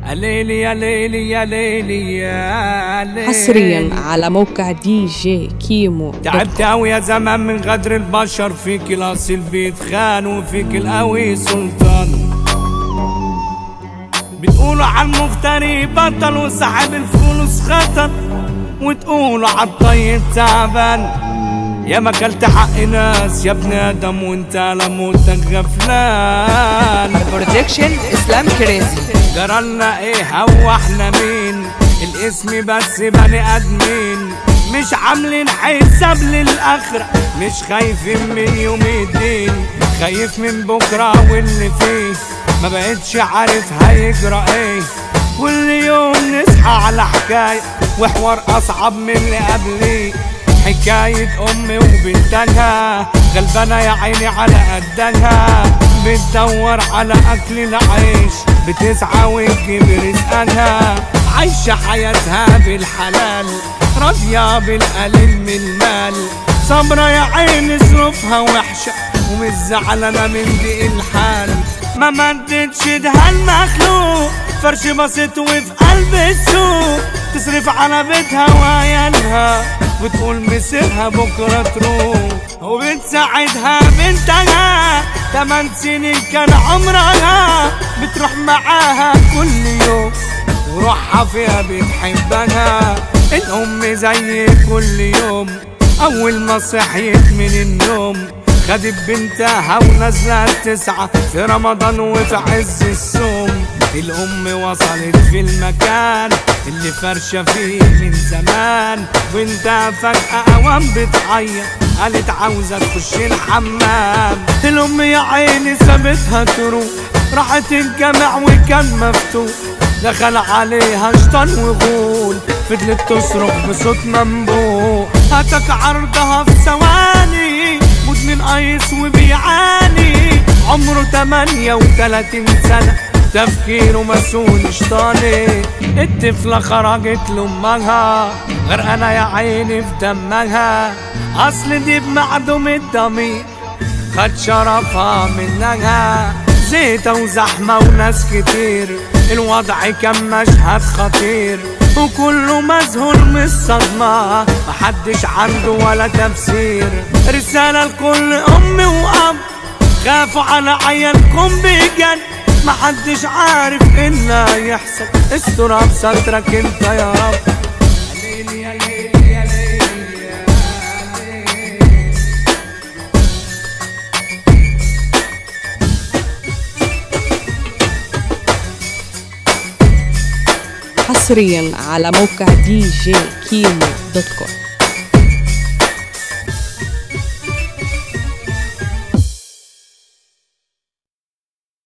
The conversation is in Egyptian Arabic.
ليلي يا ليلي يا ليلي يا ليلي حصريا على موقع دي جي كيمو دوت تعبت اوي يا زمان من غدر البشر فيك الاصيل بيتخان وفيك القوي سلطان بتقولوا على المفتري بطل وسحب الفلوس خطر وتقولوا على الطيب تعبان يا ما كلت حق ناس يا ابن ادم وانت لموتك غفلان برودكشن اسلام كريزي جرالنا ايه هو احنا مين الاسم بس بني ادمين مش عاملين حساب للاخرة مش خايفين من يوم الدين خايف من بكرة واللي فيه ما بقتش عارف هيجرى ايه كل يوم نصحى على حكاية وحوار اصعب من اللي قبليه حكاية أمي وبنتها غلبانة يا عيني على قدها بتدور على أكل العيش بتسعى وتجيب رزقها عايشة حياتها بالحلال راضية بالقليل من المال صبرة يا عيني ظروفها وحشة ومش زعلانة من دي الحال ما مدتش دها المخلوق فرش بسيط وفي قلب السوق تصرف على بيتها وعيالها وتقول مسيرها بكرة تروح وبتساعدها بنتها تمن سنين كان عمرها بتروح معاها كل يوم وروحها فيها بتحبها الأم زي كل يوم أول ما صحيت من النوم خدت بنتها ونازلة تسعة في رمضان وفي عز الصوم الأم وصلت في المكان اللي فرشة فيه من زمان بنتها فجأة أوام بتعيط قالت عاوزة تخش الحمام الأم يا عيني سابتها تروح راحت الجامع وكان مفتوح دخل عليها شيطان وغول فضلت تصرخ بصوت منبوح هتك عرضها في ثواني مدمن ايس وبيعاني عمره 38 سنة تفكيره مسؤول شطاني الطفلة خرجت لأمها غرقانة يا عيني في دمها أصل دي بمعدوم الضمير خد شرفها منها زيتة وزحمة وناس كتير الوضع كان مشهد خطير وكله مذهول من الصدمة محدش عنده ولا تفسير رسالة لكل أم وأب خافوا على عيالكم بجد محدش عارف ايه اللي هيحصل استر بسترك انت يا رب يا ليل يا ليل يا ليل يا ليل حصريا على موقع دي جي كيمو دوت كوم